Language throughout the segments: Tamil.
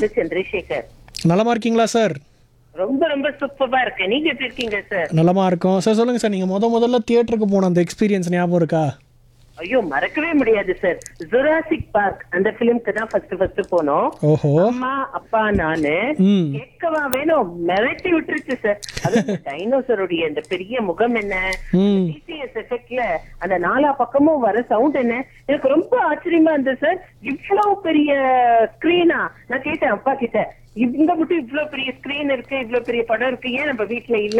இருந்து சந்திரசேகர் நலமா இருக்கீங்களா சார் ரொம்ப ரொம்ப சூப்பரா இருக்கு நீங்க எப்படி இருக்கீங்க சார் நலமா இருக்கோம் சார் சொல்லுங்க சார் நீங்க முத முதல்ல தியேட்டருக்கு போன அந்த எக்ஸ்பீரியன்ஸ் ஞாபகம் இருக்கா ஐயோ மறக்கவே முடியாது சார் ஜுராசிக் பார்க் அந்த பிலிம்க்கு தான் ஃபர்ஸ்ட் ஃபர்ஸ்ட் போனோம் ஓஹோ அம்மா அப்பா நானு ம் கேட்கவா வேணும் மிரட்டி விட்டுருச்சு சார் அது டைனோசருடைய அந்த பெரிய முகம் என்ன ம் டிசிஎஸ் எஃபெக்ட்ல அந்த நாலா பக்கமும் வர சவுண்ட் என்ன எனக்கு ரொம்ப ஆச்சரியமா இருந்தது சார் இவ்வளவு பெரிய ஸ்கிரீனா நான் கேட்டேன் அப்பா கிட்ட இங்க மட்டும் இவ்வளவு பெரிய ஸ்கிரீன் இருக்கு இவ்வளவு பெரிய படம் இருக்கு ஏன் நம்ம வீட்ல இல்ல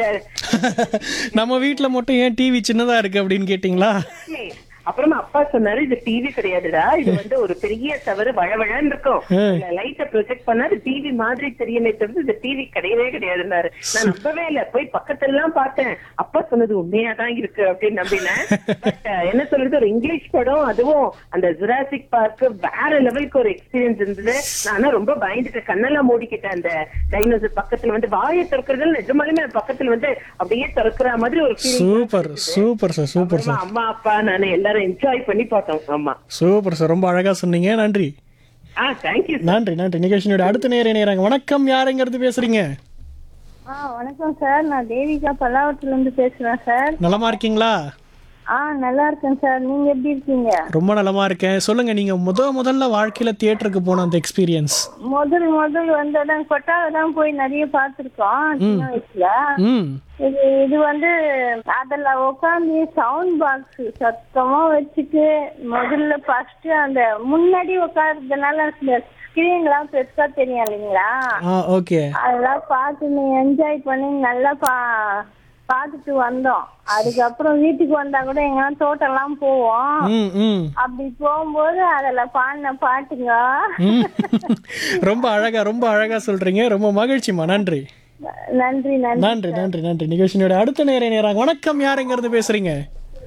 நம்ம வீட்ல மட்டும் ஏன் டிவி சின்னதா இருக்கு அப்படின்னு கேட்டிங்களா அப்புறமா அப்பா சொன்னாரு இது டிவி கிடையாதுடா இது வந்து ஒரு பெரிய தவறு வழவழன்னு இருக்கும் லைட்ட ப்ரொஜெக்ட் பண்ணா அது டிவி மாதிரி தெரியுமே தவிர இது டிவி கிடையவே கிடையாதுன்னாரு நான் நம்பவே இல்ல போய் பக்கத்துல எல்லாம் பார்த்தேன் அப்பா சொன்னது உண்மையா தான் இருக்கு அப்படின்னு நம்பினேன் பட் என்ன சொல்றது ஒரு இங்கிலீஷ் படம் அதுவும் அந்த ஜுராசிக் பார்க் வேற லெவலுக்கு ஒரு எக்ஸ்பீரியன்ஸ் இருந்தது நானா ரொம்ப பயந்துட்டு கண்ணெல்லாம் மூடிக்கிட்டேன் அந்த டைனோசர் பக்கத்துல வந்து வாயை திறக்கிறது நிஜமாலுமே அது பக்கத்துல வந்து அப்படியே திறக்கிற மாதிரி ஒரு feeling super super sir super sir அம்மா அப்பா நானு எல்லாரும் என்ஜாய் பண்ணி பார்த்தோம் ஆமா சூப்பர் சார் ரொம்ப அழகா சொன்னீங்க நன்றி ஆ தேங்க்யூ நன்றி நன்றி நிகழ்ச்சியோட அடுத்த நேர நேராங்க வணக்கம் யாருங்கிறது பேசுறீங்க ஆ வணக்கம் சார் நான் தேவிகா பல்லாவரத்துல இருந்து பேசுறேன் சார் நலமா இருக்கீங்களா ஆ நல்லா இருக்கேன் சார் நீங்க எப்படி இருக்கீங்க ரொம்ப நலமா இருக்கேன் சொல்லுங்க நீங்க முத முதல்ல வாழ்க்கையில தியேட்டருக்கு போன அந்த எக்ஸ்பீரியன்ஸ் முதல் முதல் வந்ததான் கொட்டாவை தான் போய் நிறைய பார்த்துருக்கோம் சின்ன வயசுல ம் இது இது வந்து அதுல உட்காந்து சவுண்ட் பாக்ஸ் சத்தமா வச்சுட்டு முதல்ல ஃபர்ஸ்ட் அந்த முன்னாடி உட்கார்றதுனால ஸ்கிரீன்லாம் பெருசா தெரியும் இல்லைங்களா ஆ ஓகே அதெல்லாம் பார்த்து என்ஜாய் பண்ணி நல்லா பா பார்த்துட்டு வந்தோம் அதுக்கப்புறம் வீட்டுக்கு வந்தா கூட எங்கன்னா தோட்டம்லாம் போவோம் ம் ம் அப்படி போகும்போது அதுல பாடின பாட்டுங்க ம். ரொம்ப அழகா ரொம்ப அழகா சொல்றீங்க ரொம்ப மகிழ்ச்சிமா நன்றி நன்றி நன்றி நன்றி நன்றி நன்றி நிகழ்ச்சியோட அடுத்த நேர நேராங்க வணக்கம் யாருங்கிறது பேசுறீங்க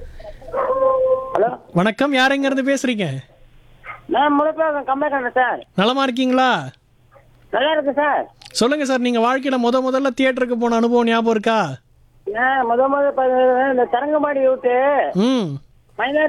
ஹலோ வணக்கம் யாருங்கிறது பேசுறீங்க நான் முழுக்க கம்பேர் சார் நலமா இருக்கீங்களா நல்லா இருக்கு சார் சொல்லுங்க சார் நீங்க வாழ்க்கையில முத முதல்ல தியேட்டருக்கு போன அனுபவம் ஞாபகம் இருக்கா முத முத இந்த தரங்கம்பாடி விட்டு ம் மைனா